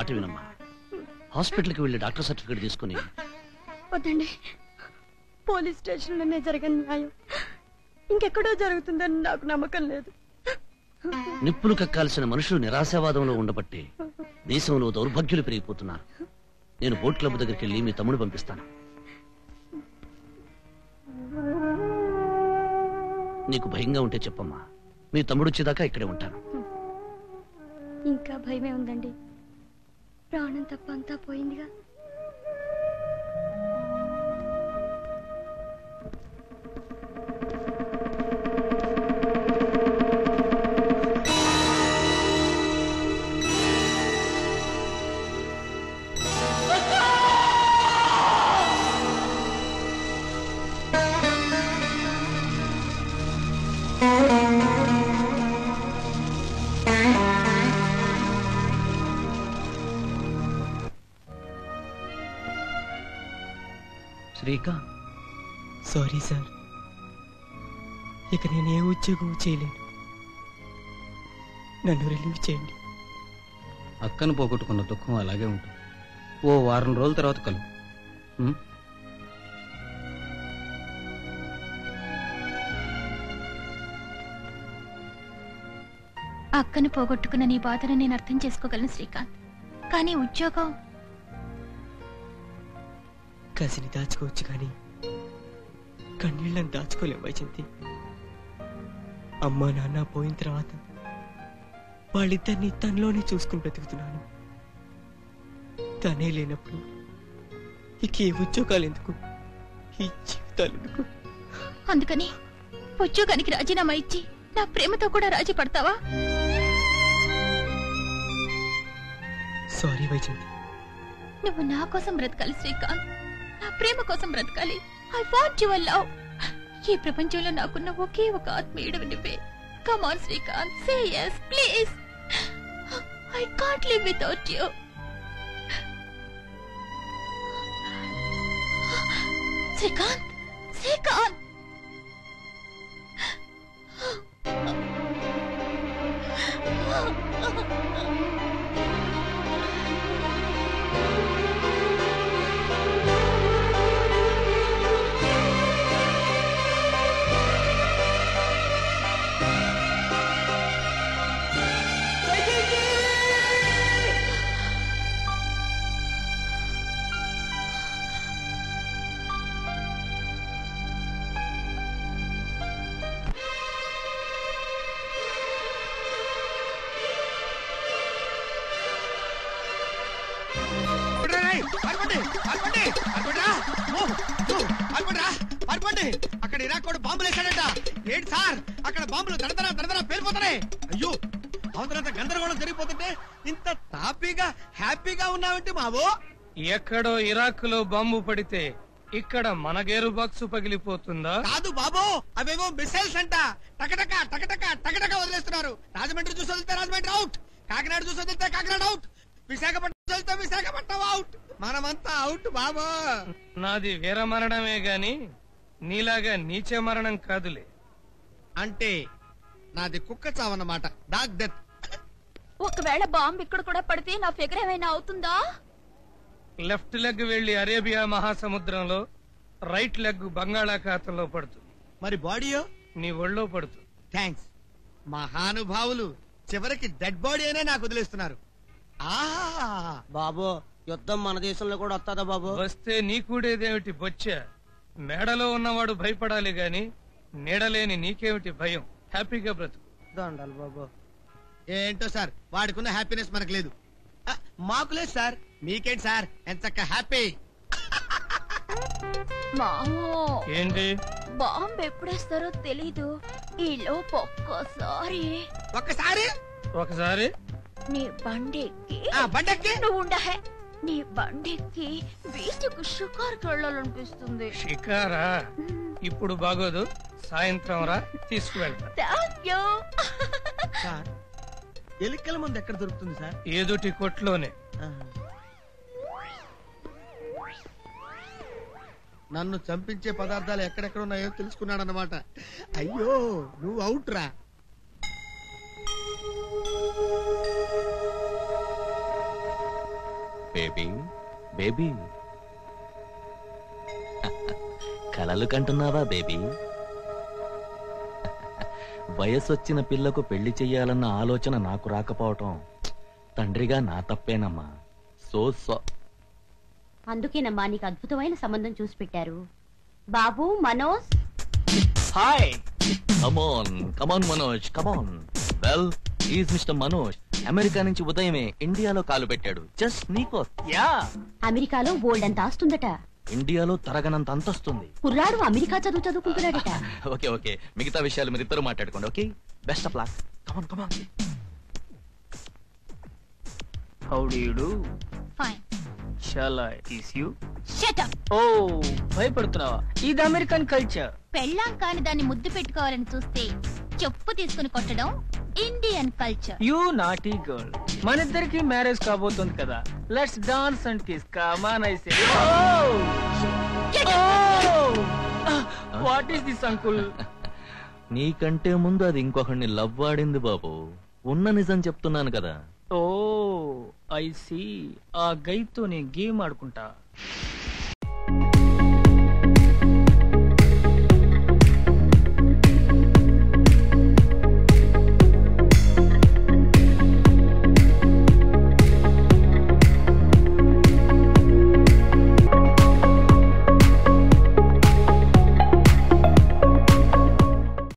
మాట వినమ్మా హాస్పిటల్కి వెళ్ళి డాక్టర్ సర్టిఫికేట్ తీసుకుని వద్దండి పోలీస్ స్టేషన్లోనే జరగని న్యాయం ఇంకెక్కడో జరుగుతుందని నాకు నమ్మకం లేదు నిప్పులు కక్కాల్సిన మనుషులు నిరాశావాదంలో ఉండబట్టి దేశంలో దౌర్భాగ్యులు పెరిగిపోతున్నారు నేను బోట్ క్లబ్ దగ్గరికి వెళ్ళి మీ తమ్ముడు పంపిస్తాను నీకు భయంగా ఉంటే చెప్పమ్మా మీ తమ్ముడు వచ్చేదాకా ఇక్కడే ఉంటాను ఇంకా భయమే ఉందండి ప్రాణం తప్ప అంతా పోయిందిగా శ్రీకాంత్ సారీ సార్ ఇక నేను ఏ ఉద్యోగం చేయలేను నన్ను రిలీవ్ చేయండి అక్కను పోగొట్టుకున్న దుఃఖం అలాగే ఉంటుంది ఓ వారం రోజుల తర్వాత కలు ఉం? అక్కను పోగొట్టుకున్న నీ బాధను నేను అర్థం చేసుకోగలను శ్రీకాంత్ కానీ ఉద్యోగం కసిని దాచుకోవచ్చు కానీ కన్నీళ్ళని దాచుకోలేం వైజంతి అమ్మా నాన్న పోయిన తర్వాత వాళ్ళిద్దరిని తనలోనే చూసుకుని బ్రతుకుతున్నాను తనే లేనప్పుడు ఇక ఏ ఉద్యోగాలు ఎందుకు ఈ జీవితాలు ఎందుకు అందుకని ఉద్యోగానికి రాజీనామా ఇచ్చి నా ప్రేమతో కూడా రాజీ పడతావా సారీ వైజంతి నువ్వు నా కోసం బ్రతకాలి శ్రీకాంత్ నా ప్రేమ కోసం బ్రతకాలి ఐ వాంట్ యువర్ లవ్ ఈ ప్రపంచంలో నాకున్న ఒకే ఒక ఆత్మీయుడు నువ్వే come on Srikanth say yes please I can't live without you Srikanth Srikanth అక్కడ ఇరాకోడు బాంబులు వేశాడట ఏంటి సార్ అక్కడ బాంబులు దడదర దడదర పేలిపోతున్నాయి అయ్యో అవతలంత గందరగోళం జరిగిపోతుంటే ఇంత తాపీగా హ్యాపీగా ఉన్నావంటే మావో ఎక్కడో ఇరాక్లో బాంబు పడితే ఇక్కడ మన గేరు బాక్స్ పగిలిపోతుందా కాదు బాబు అవేవో మిసైల్స్ అంట టకటక టకటక టకటక వదిలేస్తున్నారు రాజమండ్రి చూసి వదిలితే రాజమండ్రి అవుట్ కాకినాడ చూసి వదిలితే కాకినాడ అవుట్ విశాఖపట్నం చూసి వదిలితే విశాఖపట్నం అవుట్ మనమంతా అవుట్ బాబు నాది వీర మరణమే గాని నీలాగా నీచ మరణం కాదులే అంటే నాది కుక్క చావన్నమాట డాగ్ డెత్ ఒకవేళ బాంబు ఇక్కడ కూడా పడితే నా ఫిగర్ ఏమైనా అవుతుందా లెఫ్ట్ లెగ్ వెళ్లి అరేబియా మహాసముద్రంలో రైట్ లెగ్ బంగాళాఖాతంలో పడుతుంది మరి బాడీయో నీ ఒళ్ళో పడుతుంది థ్యాంక్స్ మహానుభావులు చివరికి డెడ్ బాడీ అనే నాకు వదిలేస్తున్నారు ఆహా బాబు యుద్ధం మన దేశంలో కూడా వస్తుందా బాబు వస్తే నీ కూడేదేమిటి బొచ్చ మేడలో ఉన్నవాడు భయపడాలి గాని నీడలేని నీకేమిటి భయం హ్యాపీగా బ్రతుకు దండాలి బాబు ఏంటో సార్ వాడికున్న హ్యాపీనెస్ మనకు లేదు ఆ, మాకు లేదు సార్ మీకేంటి సార్ ఎంత చక్క హ్యాపీ మామో ఏంటి బాంబు ఎప్పుడేస్తారో తెలీదు ఈ లోపు ఒక్కసారి ఒక్కసారి ఒకసారి నీ బండెక్కి ఆ బండెక్కి నువ్వు ఉండహే నీ బండెక్కి బీచ్కు షికార్కి వెళ్ళాలనిపిస్తుంది షికారా ఇప్పుడు బాగోదు సాయంత్రం రా తీసుకువెళ్తా థ్యాంక్ యూ సార్ ఎలికల మంది ఎక్కడ దొరుకుతుంది సార్ ఏదుటి కొట్లోనే నన్ను చంపించే పదార్థాలు ఎక్కడెక్కడ ఉన్నాయో తెలుసుకున్నాడన్నమాట అయ్యో నువ్వు అవుట్ రా బేబీ బేబీ కలలు కంటున్నావా బేబీ వయసొచ్చిన పిల్లకు పెళ్లి చెయ్యాలన్న ఆలోచన నాకు రాకపోవటం తండ్రిగా నా తప్పేనమ్మా సో సో అందుకేనమ్మా నీకు అద్భుతమైన సంబంధం చూసి పెట్టారు బాబు Manoj hi come on come on Manoj come on well is Mr Manoj America నుంచి ఉదయమే ఇండియాలో కాలు పెట్టాడు జస్ట్ నీకో యా అమెరికాలో బోల్డ్ అంత ఆస్తుందట ఇండియాలో తరగనంత అంతొస్తుంది కుర్రాడు అమెరికా చదువు చదువుకుంటున్నాడట ఓకే ఓకే మిగతా విషయాలు మీరు ఇద్దరు మాట్లాడుకోండి okay best of luck come on come on how do you do fine shall I kiss you shut up oh భయపడుతున్నావా ఇది అమెరికన్ కల్చర్ పెళ్ళాం కాని దాన్ని ముద్దు పెట్టుకోవాలని చూస్తే చెప్పు తీసుకుని కొట్టడం Indian culture you naughty girl మన ఇద్దరికి మ్యారేజ్ కాబోతుంది కదా let's dance and kiss come on I say what is this uncle నీకంటే ముందు అది ఇంకొకరిని లవ్ ఆడింది బాబు ఉన్న నిజం చెప్తున్నాను కదా ఓ ఐ సి ఆ గైతో నేను గేమ్ ఆడుకుంటా